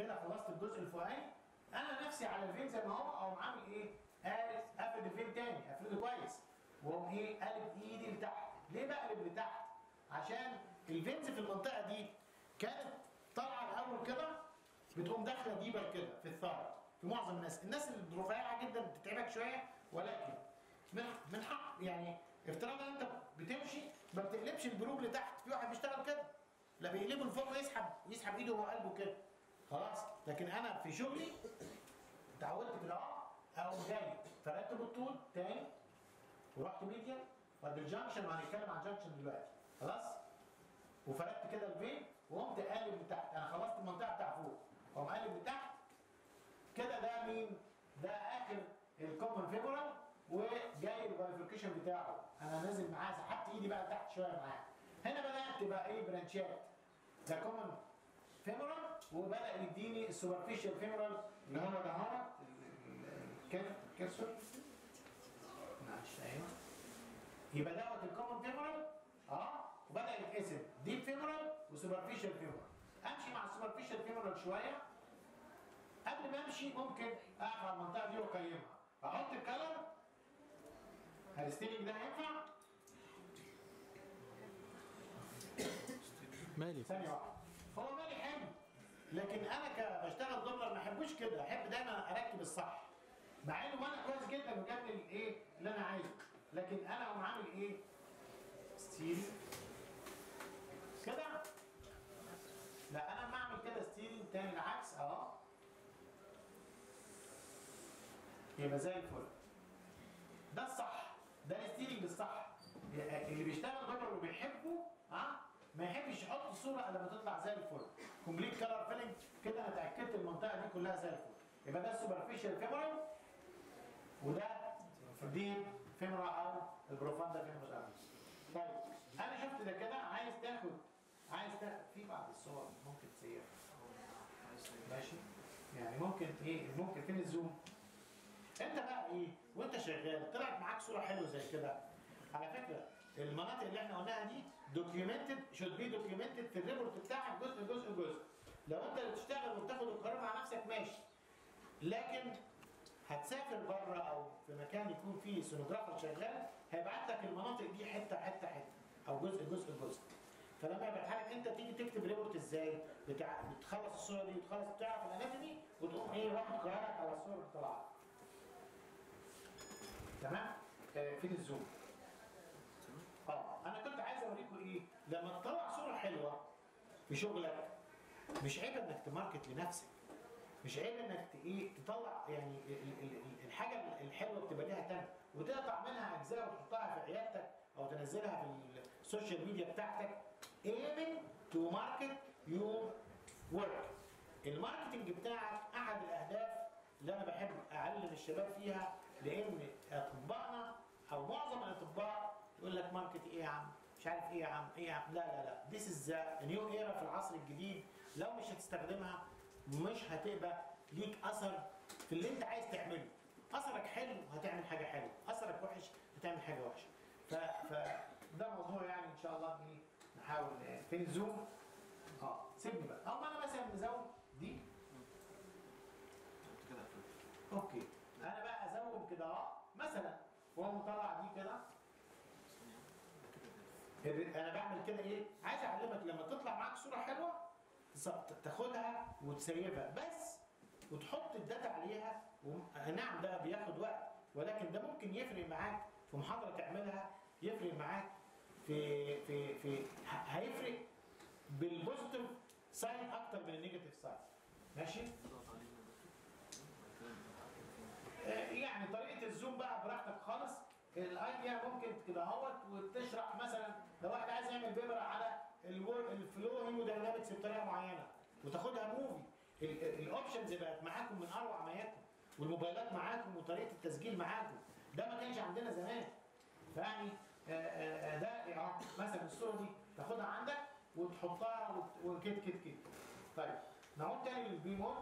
كده خلصت الجزء الفوقاني انا نفسي على الفين زي ما هو او عامل ايه؟ قالب افرد الفين تاني افرده كويس واقوم ايه؟ قلب ايدي لتحت ليه بقلب لتحت؟ عشان الفينز في المنطقه دي كانت طالعه الاول كده بتقوم داخله ديبر كده في الثغر في معظم الناس الناس اللي رفيعه جدا بتتعبك شويه ولكن من من حق يعني افتراضا انت بتمشي ما بتقلبش البروب لتحت في واحد بيشتغل كده لا بيقلبه لفوق ويسحب يسحب ايده وهو قلبه كده خلاص لكن انا في شغلي اتعودت كده اه اقوم جاي فردت بالطول تاني ورحت ميديال بعد الجنكشن وهنتكلم عن الجنكشن دلوقتي خلاص وفردت كده الفين وقمت قالب لتحت انا خلصت المنطقه بتاع فوق وقوم قالب لتحت كده ده مين؟ ده اخر الكومن فيبرال وجاي البايفركيشن بتاعه انا نازل معاه سحبت ايدي بقى تحت شويه معاه هنا بدات تبقى ايه برانشات ده كومن فيمورال وبدا يديني السوبرفيشال فيمورال اللي هو ده هو كيرسور معلش ايوه يبقى دوت الكومن فيمورال اه وبدا يتقسم ديب فيمورال وسوبرفيشال فيمورال امشي مع السوبرفيشال فيمورال شويه قبل ما امشي ممكن اقف على المنطقه دي واقيمها احط الكلر هالستيلنج ده هينفع؟ مالي ثانية واحدة هو مالي حلو لكن انا كبشتغل دوبلر ما احبوش كده احب دايما اركب الصح مع انه وانا كويس جدا وجاب لي الايه اللي انا عايزه لكن انا اقوم عامل ايه؟ ستيل كده لا انا لما اعمل كده ستيل تاني العكس اهو يبقى زي الفل ده الصح ده الستيلنج الصح اللي بيشتغل دوبلر وبيحبه ها ما يحبش يحط الصوره الا لما تطلع زي الفل كومبليت كلر فيلنج كده انا اتاكدت المنطقه دي كلها زي الفل يبقى ده السوبرفيشال فيمورال وده الديب فيمورال او البروفاندا فيمورال طيب انا شفت ده كده عايز تاخد عايز تاخد في بعض الصور ممكن تصير ماشي يعني ممكن ايه ممكن فين الزوم انت بقى ايه وانت شغال طلعت معاك صوره حلوه زي كده على فكره المناطق اللي احنا قلناها دي دوكيومنتد شود بي دوكيومنتد في الريبورت بتاعك جزء جزء جزء لو انت اللي بتشتغل وبتاخد القرار مع نفسك ماشي لكن هتسافر بره او في مكان يكون فيه سونوجرافر شغال هيبعت لك المناطق دي حته حته حته او جزء جزء جزء فلما يبعتها لك انت تيجي تكتب ريبورت ازاي بتاع بتخلص الصوره دي وتخلص بتاعها في الاناتومي وتقوم ايه واخد قرارك على الصوره اللي طالعه تمام آه فين الزوم اه انا كنت عايز اوريكم ايه لما تطلع صوره حلوه في شغلك مش عيب انك تماركت لنفسك مش عيب انك ت- ايه تطلع يعني ال- ال- ال- الحاجه الحلوه بتبقى ليها تم وتقطع منها اجزاء وتحطها في عيادتك او تنزلها في السوشيال ميديا بتاعتك aiming to market your work الماركتنج بتاعك احد الاهداف اللي انا بحب اعلم الشباب فيها لان اطبائنا او معظم الاطباء يقول لك ماركت ايه يا عم مش عارف ايه يا عم ايه يا عم لا لا لا this is the new era في العصر الجديد لو مش هتستخدمها مش هتبقى ليك اثر في اللي انت عايز تعمله اثرك حلو هتعمل حاجه حلوه اثرك وحش هتعمل حاجه وحشه ف... فده موضوع يعني ان شاء الله ايه نحاول فين الزوم اه سيبني بقى او انا مثلا مزود دي كده قفلت. اوكي انا بقى ازوم كده اه مثلا واقوم مطلع دي كده الر- انا بعمل كده ايه عايز اعلمك لما تطلع معاك صوره حلوه تص- تاخدها وتسيبها بس وتحط الداتا عليها وم- نعم ده بياخد وقت ولكن ده ممكن يفرق معاك في محاضره تعملها يفرق معاك في في في ه- هيفرق بالبوزيتيف ساين اكتر من النيجاتيف ساين ماشي اضغط عليه هنا بس. بعد كده آه، يعني طريقه الزوم بقى براحتك خالص الايديا ممكن كده اهوت وتشرح مثلا لو واحد عايز يعمل بيبر على الو- الفلو هيموداينامكس بطريقه معينه وتاخدها موفي ال- ال- الاوبشنز بقت معاكم من اروع ما يكون والموبايلات معاكم وطريقه التسجيل معاكم ده ما كانش عندنا زمان فيعني آه، آه، آه، ده اه مثلا الصوره دي تاخدها عندك وتحطها وت- وكده كده كده طيب نعود تاني للبي مود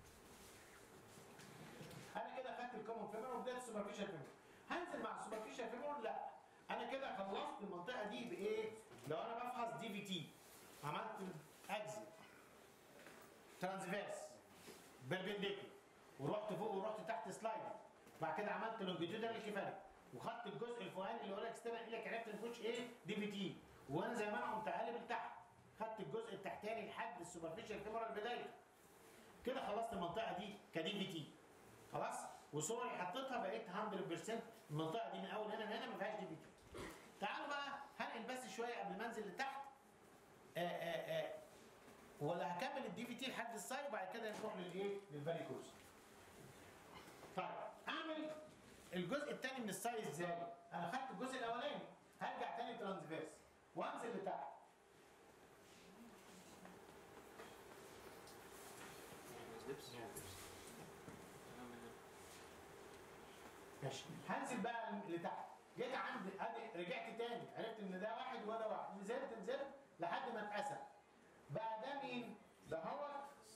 انا كده خدت الكومن فيمور وبدات السوبرفيشال فيمور هنزل مع السوبرفيشال فيمور لا انا كده خلصت المنطقه دي بايه لو انا بفحص دي في تي عملت اكزي ترانسفيرس بيربنديكولار ورحت فوق ورحت تحت سلايدنج بعد كده عملت لونجيتودينال كيفاليك وخدت الجزء الفوقاني اللي هو الاكسترنال ايلك عرفت نخش ايه دي في تي وانا زي ما انا قمت قالب لتحت خدت الجزء التحتاني لحد السوبرفيشال فيمورال بدايته كده خلصت المنطقه دي كدي في تي خلاص وصوري حطيتها بقيت 100% المنطقه دي من اول هنا لهنا ما فيهاش دي في تي تعالوا بقى هنقل بس شويه قبل ما انزل لتحت آآ آآ ولا هكمل الدي في تي لحد السايد وبعد كده نروح للايه للفاريكوز طيب اعمل الجزء الثاني من السايز ازاي انا خدت الجزء الاولاني هرجع تاني ترانسفيرس وانزل لتحت دبس تمام من هنا. ماشي هنزل بقى لتحت جيت عند ادي رجعت تاني عرفت ان ده واحد وده واحد نزلت نزلت لحد ما اتقسم بقى ده مين؟ ده هو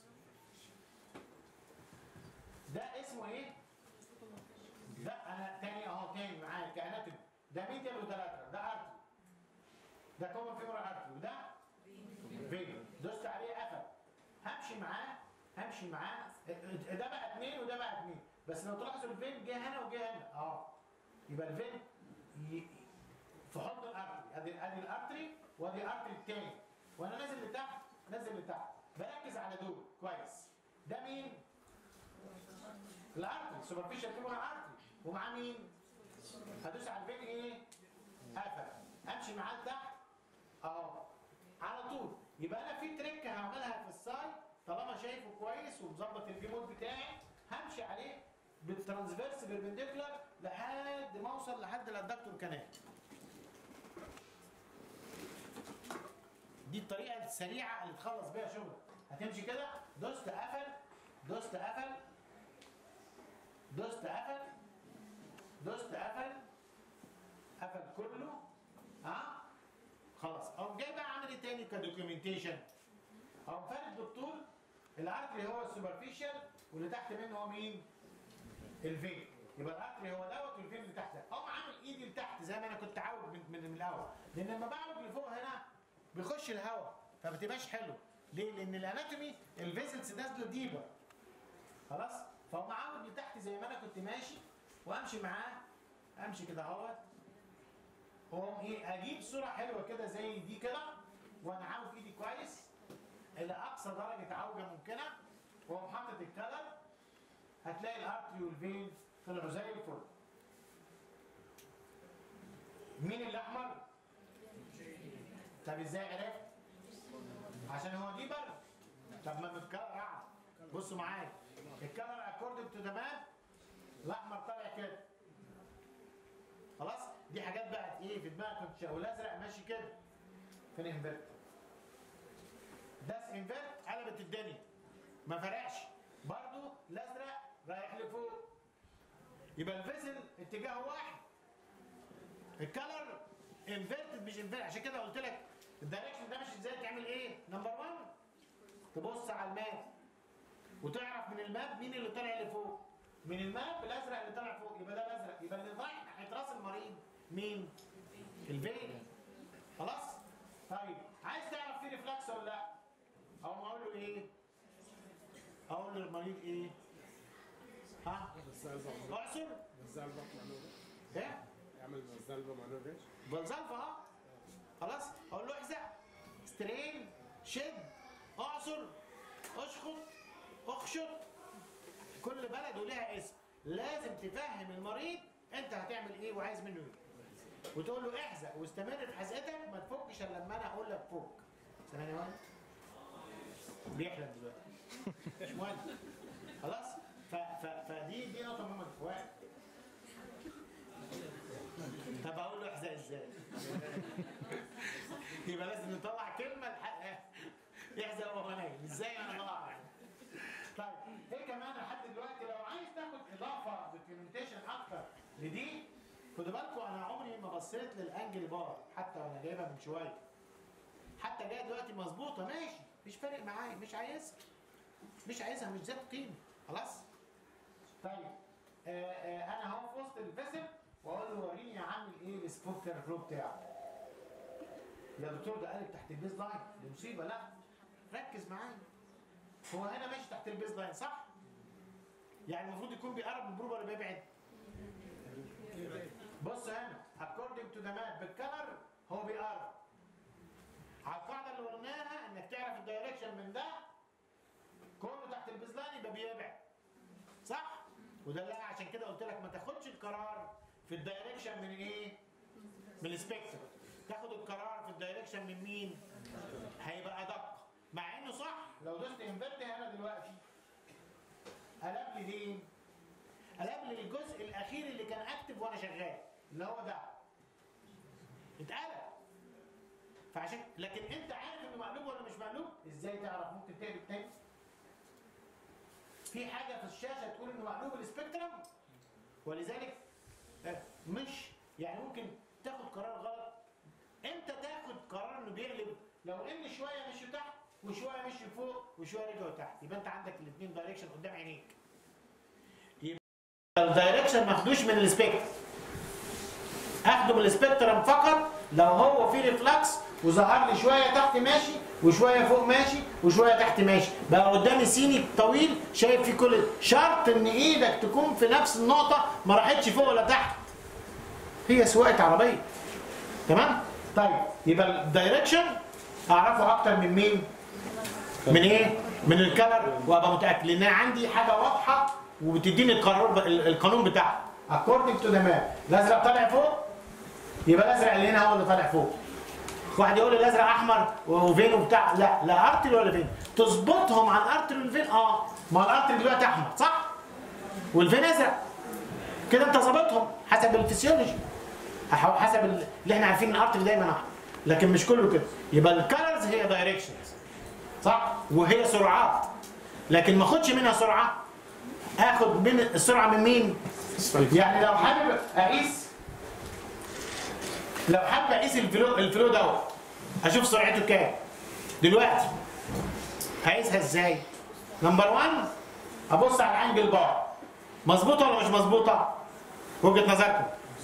ده اسمه ايه؟ ده انا تاني اهو تاني معايا كاناتومي ده ميديال وده لاترال ده ارتري ده كومن فيمورال ارتري وده فين دوست عليه قفل همشي معاه همشي معاه ده بقى اثنين وده بقى اثنين بس لو تلاحظوا الفين جه هنا وجه هنا اه يبقى الفين ي- في حضن الارتري ادي ادي الارتري وادي الارتري الثاني وانا نازل لتحت نازل لتحت بركز على دول كويس ده مين؟ الارتري سوبرفيشال فيمورال ارتري ومعاه مين؟ هدوس على الفين ايه؟ قفل امشي معاه لتحت اه على طول يبقى انا في تريك هعملها في السايد طالما شايفه كويس ومظبط الريموت بتاعي همشي عليه بالترانسفيرس بالبنديكولار لحد ما اوصل لحد الادكتور كانال دي الطريقه السريعه اللي تخلص بيها شغلك هتمشي كده دوست قفل دوست قفل دوست قفل دوست قفل قفل كله ها خلاص اقوم جاي بقى عامل ايه تاني كدوكيومنتيشن اقوم فارد بالطول الارتري هو السوبرفيشال واللي تحت منه هو مين؟ الفين يبقى الارتري هو دوت والفين اللي تحت ده اقوم عامل ايدي لتحت زي ما انا كنت عاوج من, من, من الاول لان لما بعوج لفوق هنا بيخش الهواء فما تبقاش حلو ليه؟ لان الاناتومي الفيزلز نازله ديبر خلاص؟ فاقوم عاوج لتحت زي ما انا كنت ماشي وامشي معاه امشي كده اهوت واقوم ايه اجيب صوره حلوه كده زي دي كده وانا عاوج ايدي كويس الى اقصى درجه عوجه ممكنه واقوم حاطط الكلر هتلاقي الارتري والفين طلعوا زي الفل مين الاحمر طب ازاي عرفت عشان هو دي برد طب ما الكلر اعلى بصوا معايا الكلر اكوردنج تو ذا ماب الاحمر طالع كده خلاص دي حاجات بقت ايه في دماغك كنت شا- والازرق ماشي كده فين انفيرت ده انفيرت قلبت الدنيا ما فرقش برضو الازرق رايح لفوق يبقى الفيزل اتجاهه واحد الكلر انفيرتد مش انفيرت عشان كده قلت لك الدايركشن ده مش ازاي تعمل ايه نمبر 1 تبص على الماب وتعرف من الماب مين اللي طالع لفوق من الماب الازرق اللي طالع فوق يبقى ده الازرق يبقى اللي رايح ناحيه راس المريض مين الفين خلاص طيب عايز تعرف في ريفلكس ولا لا او ما اقول له ايه اقول للمريض ايه ها الزلبة اعصر الزلبة مانوفر ايه يعمل الزلبة مانوفر بنزلفة اه خلاص اقول له احزق سترين شد اعصر اشخط اخشط كل بلد ولها اسم لازم تفهم المريض انت هتعمل ايه وعايز منه ايه وتقول له احزق واستمر في حزقتك ما تفكش الا لما انا اقول لك فك سامعني يا ولد بيحلم دلوقتي مش مهم خلاص ف ف فدي دي نقطه مهمه في واحد طب اقول له احزق ازاي يبقى لازم نطلع كلمه الحق يحزق وهو نايم ازاي انا طلع طيب ايه كمان لحد دلوقتي لو عايز تاخد اضافه دوكيومنتيشن اكتر لدي خدوا بالكم انا عمري ما بصيت للانجل بار حتى وانا جايبها من شويه حتى جايه دلوقتي مظبوطه ماشي مش فارق معايا مش عايزها مش عايزها مش ذات قيمه خلاص طيب آه آه انا اهو في وسط الفيسل واقول له وريني عامل ايه السبوكتر فلو بتاعه يا دكتور ده قالب تحت البيز لاين دي مصيبه لا ركز معايا هو هنا ماشي تحت البيز لاين صح يعني المفروض يكون بيقرب من البروب ولا بيبعد بص هنا according to the map بالكلر هو بيقرب على القاعده اللي قلناها انك تعرف الدايركشن من ده كله تحت البزلان يبقى بيبعد صح وده اللي انا عشان كده قلت لك ما تاخدش القرار في الدايركشن من ايه من السبيكتر تاخد القرار في الدايركشن من مين هيبقى ادق مع انه صح لو دوست انفرت هنا دلوقتي قلب لي ليه قلب لي الجزء الاخير اللي كان اكتف وانا شغال اللي هو ده اتقلب فعشان لكن انت عارف انه مقلوب ولا مش مقلوب ازاي تعرف ممكن تقلب تاني في حاجه في الشاشه تقول انه مقلوب السبيكترم ولذلك آه، مش يعني ممكن تاخد قرار غلط امتى تاخد قرار انه بيقلب لو ان شويه مشوا تحت وشويه مشوا فوق وشويه رجعوا تحت يبقى انت عندك الاثنين دايركشن قدام عينيك يبقى الدايركشن ما اخدوش من السبيكتر اخده من السبيكترم فقط لو هو في ريفلكس وظهر لي شويه تحت ماشي وشويه فوق ماشي وشويه تحت ماشي بقى قدامي سيني طويل شايف فيه كل شرط ان ايدك تكون في نفس النقطه ما راحتش فوق ولا تحت هي سواقه عربيه تمام طيب يبقى الدايركشن اعرفه اكتر من مين من ايه من الكلر وابقى متاكد لان أنا عندي حاجه واضحه وبتديني القرار القانون بتاعها according to the map الازرق طالع فوق يبقى الازرق اللي هنا هو اللي طالع فوق واحد يقول لي الازرق احمر وفين وبتاع لا لا ارتل ولا فين تظبطهم على الارتل والفين اه ما الارتل دلوقتي احمر صح والفين ازرق كده انت ظابطهم حسب الفسيولوجي أح- حسب ال- اللي احنا عارفين ان الارتل دايما احمر لكن مش كله كده يبقى الكالرز هي دايركشنز صح وهي سرعات لكن ما اخدش منها سرعه اخد من السرعه من مين يعني لو حابب اقيس لو حابب اقيس الفلو الفلو دوت اشوف سرعته كام دلوقتي هقيسها ازاي نمبر 1 ابص على الانجل بار مظبوطه ولا مش مظبوطه وجهه نظركم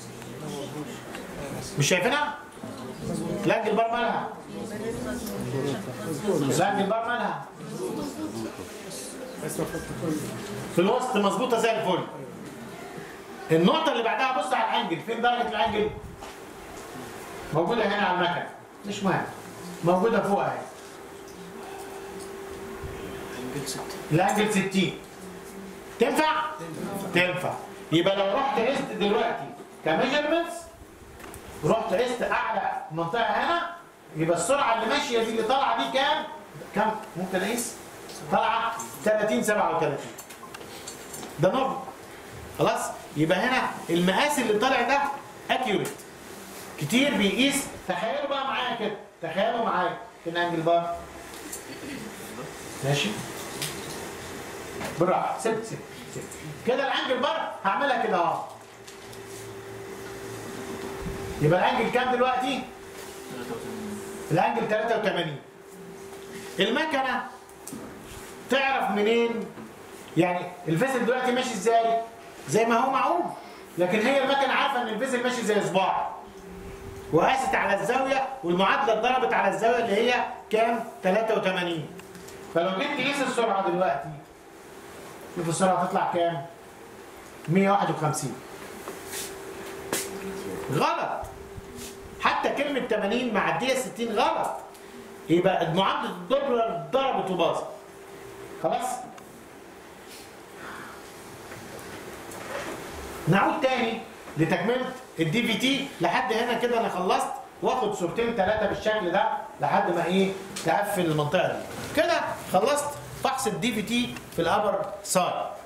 مش شايفينها الانجل بار مالها الانجل بار مالها في الوسط مظبوطه زي الفل النقطه اللي بعدها بص على الانجل فين درجه الانجل موجوده هنا على المكنه مش مهم موجوده فوق اهي انجل 60 الانجل 60 تنفع؟ تنفع يبقى لو رحت قست دلوقتي كميجرمنتس رحت قست اعلى منطقه هنا يبقى السرعه اللي ماشيه دي اللي طالعه دي كام؟ كام؟ ممكن اقيس؟ طالعه 30 37 ده نورمال خلاص؟ يبقى هنا المقاس اللي طالع ده اكيوريت كتير بيقيس تخيلوا بقى معايا كده تخيلوا معايا فين انجل بار ماشي بالراحه سيب سيب سيب كده الانجل بار هعملها كده اهو يبقى الانجل كام دلوقتي؟ 83 الانجل 83 المكنه تعرف منين يعني الفيزل دلوقتي ماشي ازاي زي ما هو معقول لكن هي المكنه عارفه ان الفيزل ماشي زي صباع وقاست على الزاويه والمعادله اتضربت على الزاويه اللي هي كام 83 فلو جيت تقيس السرعه دلوقتي شوف السرعه تطلع كام 151 غلط حتى كلمة 80 معدية 60 غلط يبقى معادلة الدوبلر ضربت وباظت خلاص نعود تاني لتكملة الدي في تي لحد هنا كده انا خلصت واخد صورتين ثلاثة بالشكل ده لحد ما ايه تقفل المنطقة دي كده خلصت فحص الدي في تي في الابر سايد